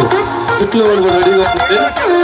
చుట్టూ వాళ్ళు కూడా రెడీగా ఉంటుంది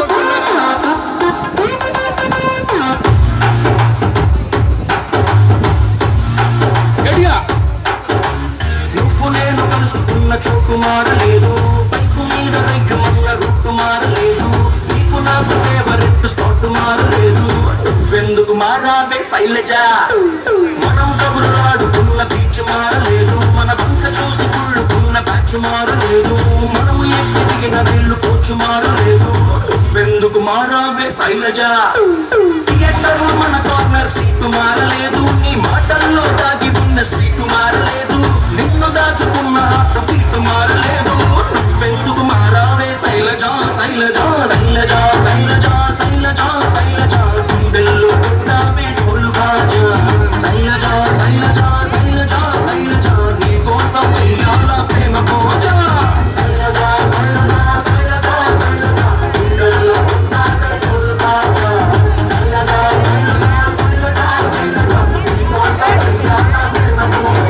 గట్టిగా నువ్వు నేను కలుసుకున్న చోటు మారలేదు బైకు మీద రెగ్గమన్న రూటు మారలేదు నీకు నాకు ఫేవరెట్ స్పాట్ మారలేదు నువ్వెందుకు మారావే శైలజ మనం కబురులాడుకున్న బీచ్ మారలేదు మన బంక చూసి కుళ్ళుకున్న బ్యాచ్ మారలేదు మనము ఎక్కి దిగిన రైళ్ళు కోచు మారలేదు నువ్వెందుకు మారావే శైలజ థియేటర్ మన కార్నర్ సీటు మారలేదు నీ మాటల్లో దాగి ఉన్న సీటు మారలేదు నిన్ను దాచుకున్న హార్ట్ బీట్ మారలేదు నువ్వెందుకు మారావే శైలజ శైలజ శైలజ శైలజ శైలజ శైలజ గుండెల్లో పుట్టావే ఢోలు బాజా శైలజ శైలజ శైలజ శైలజ నీ కోసం చెయ్యాల ప్రేమ పూజ శైలజ శైలజ శైలజ శైలజ గుండెల్లో పుట్టావే ఢోలు బాజా శైలజ శైలజ శైలజ శైలజ నీ కోసం చెయ్యాల ప్రేమ పూజ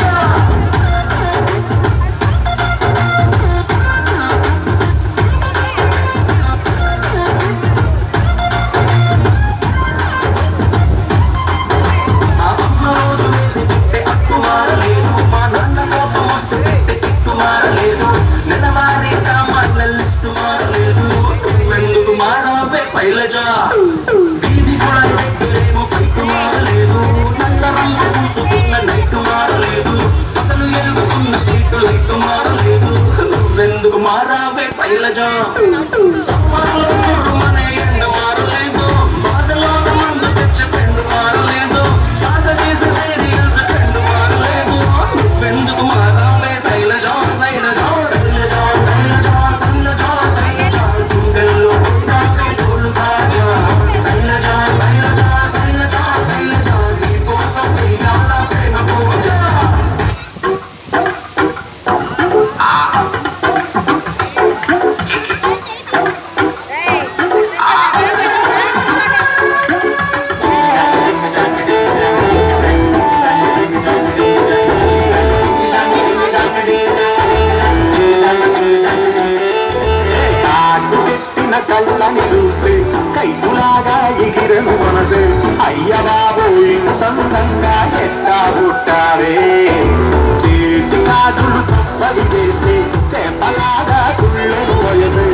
మా అమ్మ రోజు వేసి తిట్టే అట్టు మారలేదు మా నాన్న కోపం వస్తే తిట్టే తిట్టు మారలేదు నెలవారీ సామాన్ల లిస్టు మారలేదు నువ్వెందుకు మారావే శైలజ వీధి కూడా దగ్గరేమో ఫైట్ మారలేదు నల్ల రంగు పూసుకున్న నైట్ మారలేదు పగలు ఎలుగుతున్న స్ట్రీట్ లైట్ మారలేదు నువ్వెందుకు మారావే శైలజ సమ్మర్లో సుర్రుమనే ఎండ మారలేదు బాధలోన మందు తెచ్చే ఫ్రెండ్ మారలేదు సాగదీసే సీరియల్స్ ట్రెండ్ మారలేదు నువ్వెందుకు మారావే శైలజ శైలజ శైలజ శైలజ శైలజ శైలజ గుండెల్లో పుట్టావే ఢోలు బాజా శైలజ శైలజ శైలజ శైలజ నీ కోసం చెయ్యాల ప్రేమ పూజ కాటు పెట్టిన కళ్ళని చూస్తే కైపులాగా ఎగిరను మనసే అయ్య బాబు ఇంతందంగా ఎట్టా పుట్టావే చేతి కాదులు సప్పలి చేస్తే తెప్పలాగా కుళ్ళను వయసే